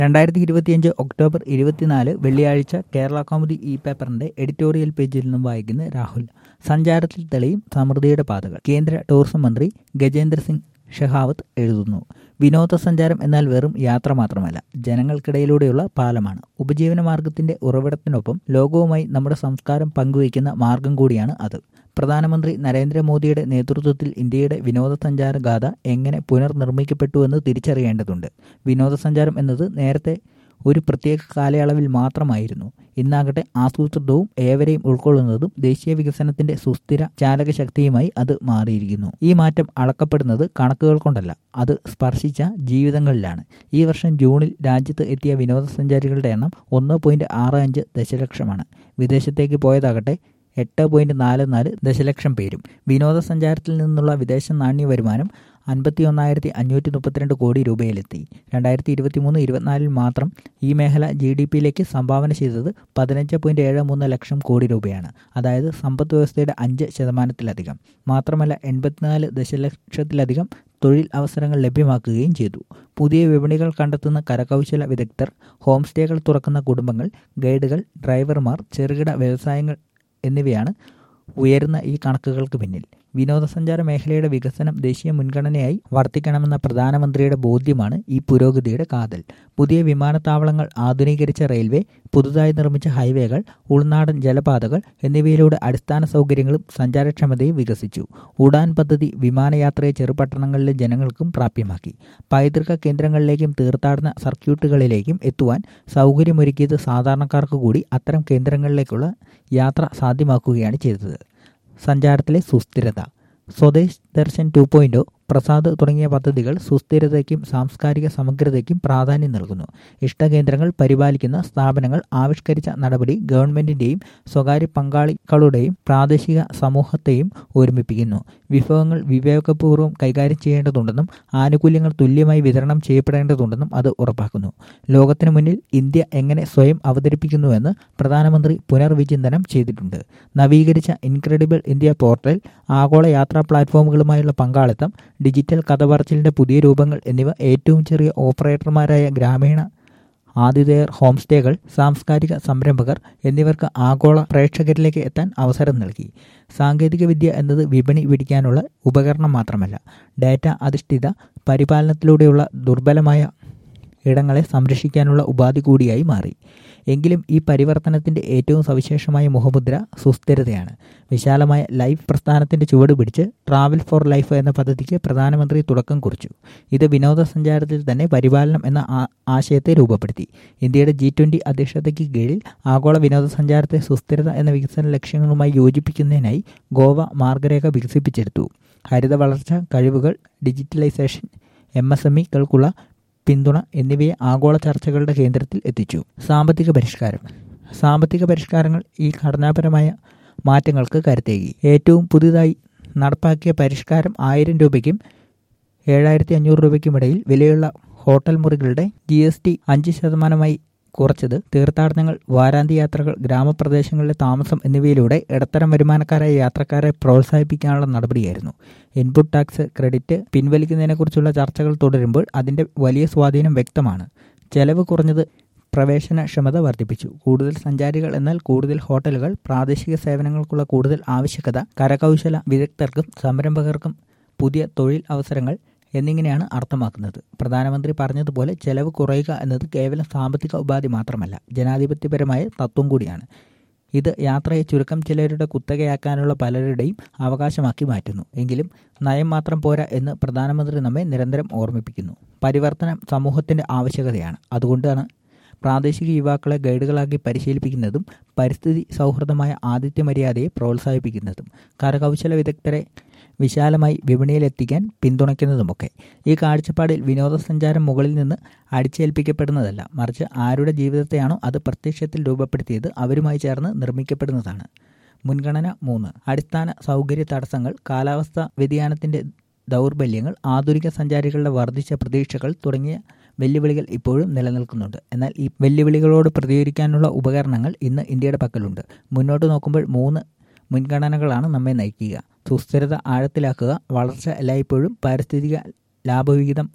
രണ്ടായിരത്തി ഇരുപത്തിയഞ്ച് ഒക്ടോബർ ഇരുപത്തിനാല് വെള്ളിയാഴ്ച കേരള കൗമുദി ഇ പേപ്പറിന്റെ എഡിറ്റോറിയൽ പേജിൽ നിന്നും വായിക്കുന്ന രാഹുൽ സഞ്ചാരത്തിൽ തെളിയും സമൃദ്ധിയുടെ പാതകൾ കേന്ദ്ര ടൂറിസം മന്ത്രി ഗജേന്ദ്ര സിംഗ് ഷെഹാവത്ത് എഴുതുന്നു വിനോദസഞ്ചാരം എന്നാൽ വെറും യാത്ര മാത്രമല്ല ജനങ്ങൾക്കിടയിലൂടെയുള്ള പാലമാണ് ഉപജീവന മാർഗത്തിന്റെ ഉറവിടത്തിനൊപ്പം ലോകവുമായി നമ്മുടെ സംസ്കാരം പങ്കുവയ്ക്കുന്ന മാർഗം കൂടിയാണ് അത് പ്രധാനമന്ത്രി നരേന്ദ്രമോദിയുടെ നേതൃത്വത്തിൽ ഇന്ത്യയുടെ വിനോദസഞ്ചാര ഗാഥ എങ്ങനെ പുനർനിർമ്മിക്കപ്പെട്ടുവെന്ന് തിരിച്ചറിയേണ്ടതുണ്ട് വിനോദസഞ്ചാരം എന്നത് നേരത്തെ ഒരു പ്രത്യേക കാലയളവിൽ മാത്രമായിരുന്നു ഇന്നാകട്ടെ ആസൂത്രിതവും ഏവരെയും ഉൾക്കൊള്ളുന്നതും ദേശീയ വികസനത്തിന്റെ സുസ്ഥിര ചാലകശക്തിയുമായി അത് മാറിയിരിക്കുന്നു ഈ മാറ്റം അളക്കപ്പെടുന്നത് കണക്കുകൾ കൊണ്ടല്ല അത് സ്പർശിച്ച ജീവിതങ്ങളിലാണ് ഈ വർഷം ജൂണിൽ രാജ്യത്ത് എത്തിയ വിനോദസഞ്ചാരികളുടെ എണ്ണം ഒന്ന് പോയിന്റ് ആറ് അഞ്ച് ദശലക്ഷമാണ് വിദേശത്തേക്ക് പോയതാകട്ടെ എട്ട് പോയിന്റ് നാല് നാല് ദശലക്ഷം പേരും വിനോദസഞ്ചാരത്തിൽ നിന്നുള്ള വിദേശ നാണ്യ വരുമാനം അൻപത്തി ഒന്നായിരത്തി അഞ്ഞൂറ്റി മുപ്പത്തിരണ്ട് കോടി രൂപയിലെത്തി രണ്ടായിരത്തി ഇരുപത്തി മൂന്ന് ഇരുപത്തിനാലിൽ മാത്രം ഈ മേഖല ജി ഡി പിയിലേക്ക് സംഭാവന ചെയ്തത് പതിനഞ്ച് പോയിന്റ് ഏഴ് മൂന്ന് ലക്ഷം കോടി രൂപയാണ് അതായത് സമ്പദ് വ്യവസ്ഥയുടെ അഞ്ച് ശതമാനത്തിലധികം മാത്രമല്ല എൺപത്തിനാല് ദശലക്ഷത്തിലധികം തൊഴിൽ അവസരങ്ങൾ ലഭ്യമാക്കുകയും ചെയ്തു പുതിയ വിപണികൾ കണ്ടെത്തുന്ന കരകൗശല വിദഗ്ധർ ഹോം സ്റ്റേകൾ തുറക്കുന്ന കുടുംബങ്ങൾ ഗൈഡുകൾ ഡ്രൈവർമാർ ചെറുകിട വ്യവസായങ്ങൾ എന്നിവയാണ് ഉയരുന്ന ഈ കണക്കുകൾക്ക് പിന്നിൽ വിനോദസഞ്ചാര മേഖലയുടെ വികസനം ദേശീയ മുൻഗണനയായി വർത്തിക്കണമെന്ന പ്രധാനമന്ത്രിയുടെ ബോധ്യമാണ് ഈ പുരോഗതിയുടെ കാതൽ പുതിയ വിമാനത്താവളങ്ങൾ ആധുനീകരിച്ച റെയിൽവേ പുതുതായി നിർമ്മിച്ച ഹൈവേകൾ ഉൾനാടൻ ജലപാതകൾ എന്നിവയിലൂടെ അടിസ്ഥാന സൗകര്യങ്ങളും സഞ്ചാരക്ഷമതയും വികസിച്ചു ഉഡാൻ പദ്ധതി വിമാനയാത്രയെ ചെറുപട്ടണങ്ങളിലെ ജനങ്ങൾക്കും പ്രാപ്യമാക്കി പൈതൃക കേന്ദ്രങ്ങളിലേക്കും തീർത്ഥാടന സർക്യൂട്ടുകളിലേക്കും എത്തുവാൻ സൗകര്യമൊരുക്കിയത് സാധാരണക്കാർക്ക് കൂടി അത്തരം കേന്ദ്രങ്ങളിലേക്കുള്ള യാത്ര സാധ്യമാക്കുകയാണ് ചെയ്തത് സഞ്ചാരത്തിലെ സുസ്ഥിരത സ്വദേശ് ദർശൻ ടു പോയിൻറ്റോ പ്രസാദ് തുടങ്ങിയ പദ്ധതികൾ സുസ്ഥിരതയ്ക്കും സാംസ്കാരിക സമഗ്രതയ്ക്കും പ്രാധാന്യം നൽകുന്നു ഇഷ്ടകേന്ദ്രങ്ങൾ പരിപാലിക്കുന്ന സ്ഥാപനങ്ങൾ ആവിഷ്കരിച്ച നടപടി ഗവൺമെന്റിന്റെയും സ്വകാര്യ പങ്കാളികളുടെയും പ്രാദേശിക സമൂഹത്തെയും ഒരുമിപ്പിക്കുന്നു വിഭവങ്ങൾ വിവേകപൂർവ്വം കൈകാര്യം ചെയ്യേണ്ടതുണ്ടെന്നും ആനുകൂല്യങ്ങൾ തുല്യമായി വിതരണം ചെയ്യപ്പെടേണ്ടതുണ്ടെന്നും അത് ഉറപ്പാക്കുന്നു ലോകത്തിനു മുന്നിൽ ഇന്ത്യ എങ്ങനെ സ്വയം അവതരിപ്പിക്കുന്നുവെന്ന് പ്രധാനമന്ത്രി പുനർവിചിന്തനം ചെയ്തിട്ടുണ്ട് നവീകരിച്ച ഇൻക്രെഡിബിൾ ഇന്ത്യ പോർട്ടൽ ആഗോള യാത്രാ പ്ലാറ്റ്ഫോമുകളുമായുള്ള പങ്കാളിത്തം ഡിജിറ്റൽ കഥപറച്ചിലിന്റെ പുതിയ രൂപങ്ങൾ എന്നിവ ഏറ്റവും ചെറിയ ഓപ്പറേറ്റർമാരായ ഗ്രാമീണ ആതിഥേയർ ഹോം സ്റ്റേകൾ സാംസ്കാരിക സംരംഭകർ എന്നിവർക്ക് ആഗോള പ്രേക്ഷകരിലേക്ക് എത്താൻ അവസരം നൽകി സാങ്കേതികവിദ്യ എന്നത് വിപണി പിടിക്കാനുള്ള ഉപകരണം മാത്രമല്ല ഡാറ്റ അധിഷ്ഠിത പരിപാലനത്തിലൂടെയുള്ള ദുർബലമായ ഇടങ്ങളെ സംരക്ഷിക്കാനുള്ള ഉപാധി കൂടിയായി മാറി എങ്കിലും ഈ പരിവർത്തനത്തിന്റെ ഏറ്റവും സവിശേഷമായ മുഖമുദ്ര സുസ്ഥിരതയാണ് വിശാലമായ ലൈഫ് പ്രസ്ഥാനത്തിന്റെ ചുവട് പിടിച്ച് ട്രാവൽ ഫോർ ലൈഫ് എന്ന പദ്ധതിക്ക് പ്രധാനമന്ത്രി തുടക്കം കുറിച്ചു ഇത് വിനോദസഞ്ചാരത്തിൽ തന്നെ പരിപാലനം എന്ന ആശയത്തെ രൂപപ്പെടുത്തി ഇന്ത്യയുടെ ജി ട്വന്റി അധ്യക്ഷതയ്ക്ക് കീഴിൽ ആഗോള വിനോദസഞ്ചാരത്തെ സുസ്ഥിരത എന്ന വികസന ലക്ഷ്യങ്ങളുമായി യോജിപ്പിക്കുന്നതിനായി ഗോവ മാർഗരേഖ വികസിപ്പിച്ചെടുത്തു ഹരിത വളർച്ച കഴിവുകൾ ഡിജിറ്റലൈസേഷൻ എം എസ് എം ഇകൾക്കുള്ള പിന്തുണ എന്നിവയെ ആഗോള ചർച്ചകളുടെ കേന്ദ്രത്തിൽ എത്തിച്ചു സാമ്പത്തിക പരിഷ്കാരം സാമ്പത്തിക പരിഷ്കാരങ്ങൾ ഈ ഘടനാപരമായ മാറ്റങ്ങൾക്ക് കരുത്തേകി ഏറ്റവും പുതുതായി നടപ്പാക്കിയ പരിഷ്കാരം ആയിരം രൂപയ്ക്കും ഏഴായിരത്തി അഞ്ഞൂറ് രൂപയ്ക്കുമിടയിൽ വിലയുള്ള ഹോട്ടൽ മുറികളുടെ ജി എസ് ടി അഞ്ച് ശതമാനമായി കുറച്ചത് തീർത്ഥാടനങ്ങൾ വാരാന്ത്യ യാത്രകൾ ഗ്രാമപ്രദേശങ്ങളിലെ താമസം എന്നിവയിലൂടെ ഇടത്തരം വരുമാനക്കാരായ യാത്രക്കാരെ പ്രോത്സാഹിപ്പിക്കാനുള്ള നടപടിയായിരുന്നു ഇൻപുട്ട് ടാക്സ് ക്രെഡിറ്റ് പിൻവലിക്കുന്നതിനെക്കുറിച്ചുള്ള ചർച്ചകൾ തുടരുമ്പോൾ അതിന്റെ വലിയ സ്വാധീനം വ്യക്തമാണ് ചെലവ് കുറഞ്ഞത് പ്രവേശനക്ഷമത വർദ്ധിപ്പിച്ചു കൂടുതൽ സഞ്ചാരികൾ എന്നാൽ കൂടുതൽ ഹോട്ടലുകൾ പ്രാദേശിക സേവനങ്ങൾക്കുള്ള കൂടുതൽ ആവശ്യകത കരകൗശല വിദഗ്ധർക്കും സംരംഭകർക്കും പുതിയ തൊഴിൽ അവസരങ്ങൾ എന്നിങ്ങനെയാണ് അർത്ഥമാക്കുന്നത് പ്രധാനമന്ത്രി പറഞ്ഞതുപോലെ ചെലവ് കുറയുക എന്നത് കേവലം സാമ്പത്തിക ഉപാധി മാത്രമല്ല ജനാധിപത്യപരമായ തത്വം കൂടിയാണ് ഇത് യാത്രയെ ചുരുക്കം ചിലരുടെ കുത്തകയാക്കാനുള്ള പലരുടെയും അവകാശമാക്കി മാറ്റുന്നു എങ്കിലും നയം മാത്രം പോരാ എന്ന് പ്രധാനമന്ത്രി നമ്മെ നിരന്തരം ഓർമ്മിപ്പിക്കുന്നു പരിവർത്തനം സമൂഹത്തിന്റെ ആവശ്യകതയാണ് അതുകൊണ്ടാണ് പ്രാദേശിക യുവാക്കളെ ഗൈഡുകളാക്കി പരിശീലിപ്പിക്കുന്നതും പരിസ്ഥിതി സൗഹൃദമായ ആതിഥ്യ മര്യാദയെ പ്രോത്സാഹിപ്പിക്കുന്നതും കരകൗശല വിദഗ്ധരെ വിശാലമായി വിപണിയിലെത്തിക്കാൻ പിന്തുണയ്ക്കുന്നതുമൊക്കെ ഈ കാഴ്ചപ്പാടിൽ വിനോദസഞ്ചാരം മുകളിൽ നിന്ന് അടിച്ചേൽപ്പിക്കപ്പെടുന്നതല്ല മറിച്ച് ആരുടെ ജീവിതത്തെയാണോ അത് പ്രത്യക്ഷത്തിൽ രൂപപ്പെടുത്തിയത് അവരുമായി ചേർന്ന് നിർമ്മിക്കപ്പെടുന്നതാണ് മുൻഗണന മൂന്ന് അടിസ്ഥാന സൗകര്യ തടസ്സങ്ങൾ കാലാവസ്ഥ വ്യതിയാനത്തിന്റെ ദൗർബല്യങ്ങൾ ആധുനിക സഞ്ചാരികളുടെ വർദ്ധിച്ച പ്രതീക്ഷകൾ തുടങ്ങിയ വെല്ലുവിളികൾ ഇപ്പോഴും നിലനിൽക്കുന്നുണ്ട് എന്നാൽ ഈ വെല്ലുവിളികളോട് പ്രതികരിക്കാനുള്ള ഉപകരണങ്ങൾ ഇന്ന് ഇന്ത്യയുടെ പക്കലുണ്ട് മുന്നോട്ട് നോക്കുമ്പോൾ മൂന്ന് മുൻഗണനകളാണ് നമ്മെ നയിക്കുക സുസ്ഥിരത ആഴത്തിലാക്കുക വളർച്ച എല്ലായ്പ്പോഴും പാരിസ്ഥിതിക ലാഭവിഹിതം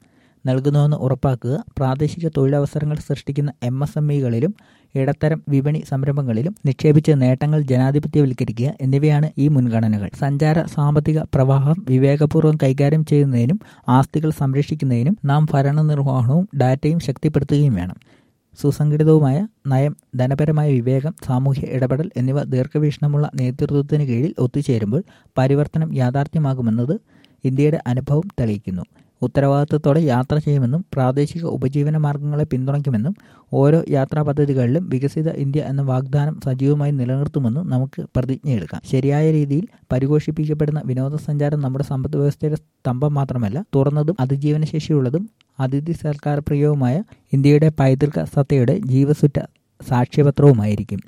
നൽകുന്നുവെന്ന് ഉറപ്പാക്കുക പ്രാദേശിക തൊഴിലവസരങ്ങൾ സൃഷ്ടിക്കുന്ന എം എസ് എം ഇകളിലും ഇടത്തരം വിപണി സംരംഭങ്ങളിലും നിക്ഷേപിച്ച് നേട്ടങ്ങൾ ജനാധിപത്യവൽക്കരിക്കുക എന്നിവയാണ് ഈ മുൻഗണനകൾ സഞ്ചാര സാമ്പത്തിക പ്രവാഹം വിവേകപൂർവ്വം കൈകാര്യം ചെയ്യുന്നതിനും ആസ്തികൾ സംരക്ഷിക്കുന്നതിനും നാം ഭരണനിർവഹണവും ഡാറ്റയും ശക്തിപ്പെടുത്തുകയും വേണം സുസംഘടിതവുമായ നയം ധനപരമായ വിവേകം സാമൂഹ്യ ഇടപെടൽ എന്നിവ ദീർഘവീക്ഷണമുള്ള നേതൃത്വത്തിന് കീഴിൽ ഒത്തുചേരുമ്പോൾ പരിവർത്തനം യാഥാർത്ഥ്യമാകുമെന്നത് ഇന്ത്യയുടെ അനുഭവം തെളിയിക്കുന്നു ഉത്തരവാദിത്തത്തോടെ യാത്ര ചെയ്യുമെന്നും പ്രാദേശിക ഉപജീവന മാർഗങ്ങളെ പിന്തുണയ്ക്കുമെന്നും ഓരോ യാത്രാ പദ്ധതികളിലും വികസിത ഇന്ത്യ എന്ന വാഗ്ദാനം സജീവമായി നിലനിർത്തുമെന്നും നമുക്ക് പ്രതിജ്ഞയെടുക്കാം ശരിയായ രീതിയിൽ പരിപോഷിപ്പിക്കപ്പെടുന്ന വിനോദസഞ്ചാരം നമ്മുടെ സമ്പദ് വ്യവസ്ഥയുടെ സ്തംഭം മാത്രമല്ല തുറന്നതും അതിജീവനശേഷിയുള്ളതും അതിഥി സർക്കാർ പ്രിയവുമായ ഇന്ത്യയുടെ പൈതൃക സത്തയുടെ ജീവസുറ്റ സാക്ഷ്യപത്രവുമായിരിക്കും